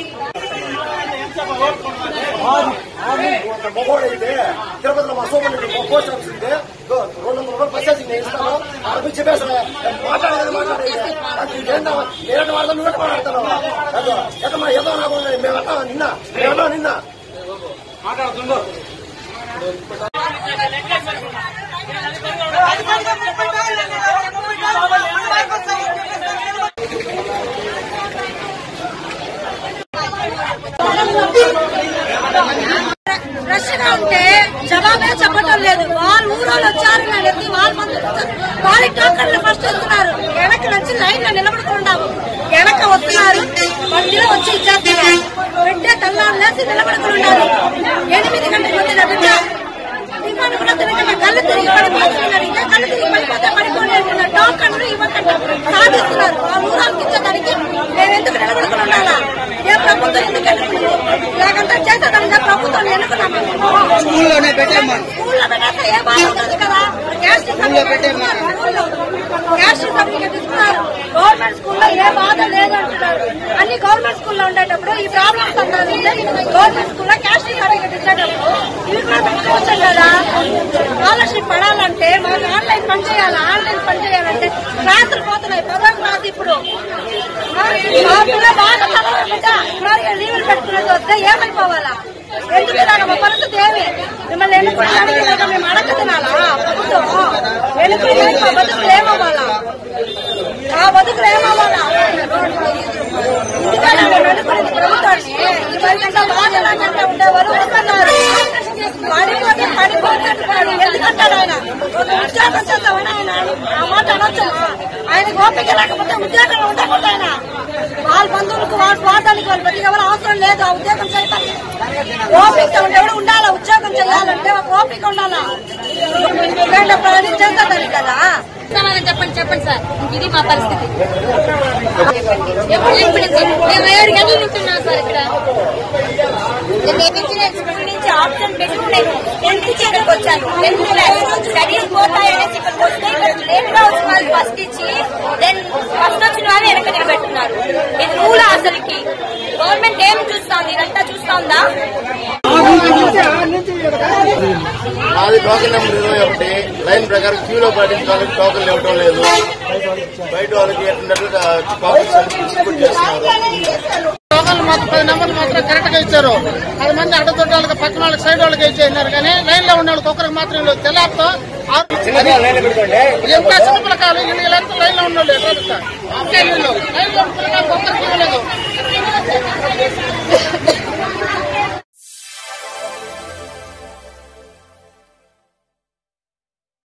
మగోడైతే తిరుపతిలో మా Somareddy post office ఉంటే దో, రెండు వందల రూపాయలు పైసలు నేను ఇస్తాను అక్కడ చెప్పేసా మాట్లాడేది మాట్లాడేది అది ఏంటో ఏంటో వాడతా నువ్వు ఎట్లా మాట్లాడతావు అదో ఎక్కడ ఏదో నాకు మేము అట్లా నిన్న మేము అట్లా నిన్న రష్ గా ఉంటే జవాబే చెప్పడం లేదు వాళ్ళు ఊరోళ్ళు వచ్చారు నేను ఎత్తి వాళ్ళ మంది వచ్చారు. వాళ్ళకి టోకన్లు ఫస్ట్ వస్తున్నారు వెనక నుంచి లైన్ లో నిలబడుకున్నాము వెనక వస్తున్నారు బండిలో వచ్చి ఇచ్చేస్తున్నారు బిడ్డ తెల్లారు లేచి నిలబడుకున్నారు ఎనిమిది గంటల ముందు నా బిడ్డ దిగాను కూడా తిరగక కళ్ళు తిరిగి పడిపోతున్నారు ఇంకా కళ్ళు తిరిగి పడిపోతే పడిపోలేదు టోకన్లు ఇవ్వకుండా సాధిస్తున్నారు వాళ్ళ ఊరానికి ఇచ్చేదానికి మేము ఎందుకు నిలబడుకుని ఉండాలా ఏ ప్రభుత్వం ఎందుకు ఎన్నుకుంది లేకంటే చేసేదానికి ప్రభుత్వం ఎన్నుకున్నాం మేము స్కూల్లోనే పెట్టేమ్మా స్కూల్లో పెట్టేస్తే ఏ బాధ ఉండదు కదా క్యాస్ట్ సర్టిఫికేట్ ఇస్తున్నారు స్కూల్లో. క్యాస్ట్ సర్టిఫికేట్ ఇస్తున్నారు గవర్నమెంట్ స్కూల్లో ఏ బాధ లేదు అంటున్నారు అన్ని గవర్నమెంట్ స్కూల్లో ఉండేటప్పుడు ఈ ప్రాబ్లమ్స్ అంటారు గవర్నమెంట్ స్కూల్లో క్యాస్ట్ సర్టిఫికేట్ ఇచ్చేటప్పుడు ఇవి కూడా పెట్టుకోవచ్చు కదా స్కాలర్షిప్ పడాలంటే మనకి ఆన్లైన్ పని చేయాలి ఆన్లైన్ పని చేయాలంటే క్లాసులు పోతున్నాయి పదో క్లాస్ ఇప్పుడు మా పిల్ల బాగా చదవాలి బిడ్డ మరి లీవులు పెట్టుకునేది వస్తే ఏమైపోవాలా ఎందుకు ఇలాగ మా పరిస్థితి ఏమి మిమ్మల్ని ఎన్నుకోవడానికి ఇలాగ మేము అడగ తినాలా ప్రభుత్వం ఎన్నుకుని మా బతుకులు ఏమవ్వాలా ఆ బతుకులు ఏమవ్వాలా ఇందుకని మేము ఎన్నుకునేది ప్రభుత్వాన్ని ఈ పరిస్థితిలో బాధలాగా ఉండేవారు వస్తున్నారు పడిపోతే పడిపోతే అంటున్నాడు ఎందుకంటాడు ఆయన ఒక ఉద్యోగం చేస్తామని ఆయన ఆ మాట అనొచ్చు ఆయనకు ఓపిక లేకపోతే ఉద్యోగం ఉండకూడదు ఆయన వాళ్ళ బంధువులకు వాళ్ళ స్వార్థానికి వాళ్ళు బతికి ఎవరు అవసరం లేదు ఆ ఉద్యోగం చేయడానికి ఓపిక ఉండేవాడు ఉండాలా ఉద్యోగం చేయాలంటే ఒక ఓపిక ఉండాలా ఇలాంటి పని చేసేదాన్ని కదా సమాధానం చెప్పండి చెప్పండి సార్ ఇది మా పరిస్థితి ఎప్పుడు ఎప్పుడు మేము ఏడు గంటలు ఉంటున్నాం సార్ ఇక్కడ నుంచి ఆప్షన్ పెట్టుకునే టెన్త్ ఇక్కడికి వచ్చాను టెన్త్ క్లాస్ స్టడీస్ పోతాయనేసి ఇక్కడికి వస్తే ఇక్కడ లేట్ గా వచ్చిన వాళ్ళు ఫస్ట్ ఇచ్చి దెన్ ఫస్ట్ వచ్చిన వాళ్ళు వెనక నిలబెట్టున్నారు ఇది మూల అసలుకి గవర్నమెంట్ ఏం చూస్తాంది ఇదంతా చూస్తాందా మాది టోకెన్ నెంబర్ ఇరవై ఒకటి లైన్ ప్రకారం క్యూలో పాటించడానికి టోకెన్లు ఇవ్వడం లేదు బయట వాళ్ళకి ఎట్టినట్లుగా టోకెన్స్ డిస్ట్రిబ్యూట్ చేస్తున్నారు టోకన్లు మాత్రం పది నెంబర్లు మాత్రం కరెక్ట్ గా ఇచ్చారు పది మంది అడ్డదొడ్డ వాళ్ళకి పక్కన వాళ్ళకి సైడ్ వాళ్ళకి ఇచ్చేసినారు కానీ లైన్ లో ఉన్న వాళ్ళకి ఒకరికి మాత్రం వీళ్ళు తెల్లారితో ఎంత చిన్న పిల్లకాయలు వీళ్ళు వీళ్ళంతా లైన్ లో ఉన్న వాళ్ళు ఎట్లా ఇంకా వీళ్ళు లైన్ లో ఉన్న పిల్లకాయలకు ఒక్కరికి ఇవ్వలేదు